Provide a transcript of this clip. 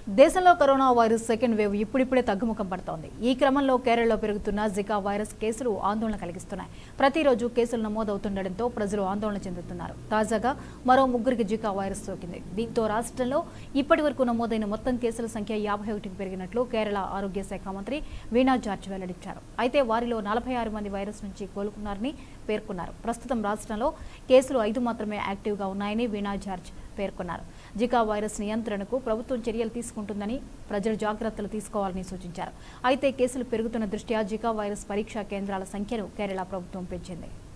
దేశంలో corona virus second wave ఇప్పుడిప్పుడే తగ్గుముఖం పడుతోంది ఈ క్రమంలో కేరళలో పెరుగుతున్న జికా వైరస్ కేసులు ఆందోళన కలిగిస్తున్నాయి ప్రతిరోజు కేసులు నమోదవుతుండటంతో ప్రజలు ఆందోళన చెందుతున్నారు తాజాగా మరో ముగ్గురికి జికా వైరస్ సోకింది దీంతో రాష్ట్రంలో ఇప్పటి వరకు నమోదైన మొత్తం కేసుల సంఖ్య యాభై ఒకటికి పెరిగినట్లు కేరళ ఆరోగ్య శాఖ మంత్రి వీణా జార్జ్ వెల్లడించారు అయితే వారిలో నలభై ఆరు మంది వైరస్ నుంచి కోలుకున్నారని పేర్కొన్నారు ప్రస్తుతం రాష్ట్రంలో కేసులు ఐదు మాత్రమే యాక్టివ్గా ఉన్నాయని వీణా జార్జ్ పేర్కొన్నారు జికా వైరస్ నియంత్రణకు ప్రభుత్వం చర్యలు తీసుకుంటుందని ప్రజలు జాగ్రత్తలు తీసుకోవాలని సూచించారు అయితే కేసులు పెరుగుతున్న దృష్ట్యా జికా వైరస్ పరీక్షా కేంద్రాల సంఖ్యను కేరళ ప్రభుత్వం పెంచింది